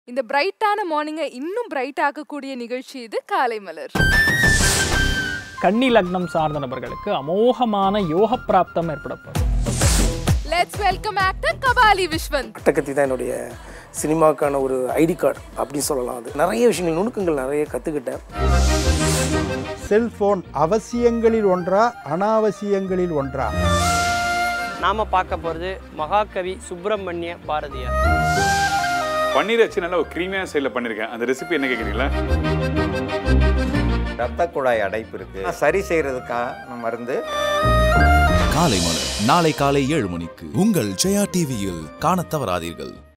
இந்த பிரைட்டான மார்னிங்கை இன்னும் பிரைட் ஆக்கக்கூடிய நிகழ்ச்சி இது காலை மலர் கன்னி லக்னம் சார்ந்த நபர்களுக்கு அமோகமான யோக பிராப்தம் ஏற்படப்படும் let's welcome actor Kabali Vishwanth Attakathi தான் என்னுடைய சினிமாக்கான ஒரு ஐடி கார்டு அப்படின்னு சொல்லலாம் அது நிறைய விஷயங்கள் நுணுக்கங்கள் நிறைய கற்றுக்கிட்டேன் செல்போன் அவசியங்களில் ஒன்றா அனாவசியங்களில் ஒன்றா நாம பார்க்க போகிறது மகாகவி சுப்பிரமணிய பாரதியார் பன்னீர் வச்சு நல்லா ஒரு க்ரீமியான ஸ்டைலில் பண்ணியிருக்கேன் அந்த ரெசிபி என்ன கேட்குறீங்களா ரத்த குழாய் அடைப்பு இருக்கு சரி செய்யறதுக்கான மருந்து காலை மலர் நாளை காலை ஏழு மணிக்கு உங்கள் ஜெயா டிவியில் காணத் தவறாதீர்கள்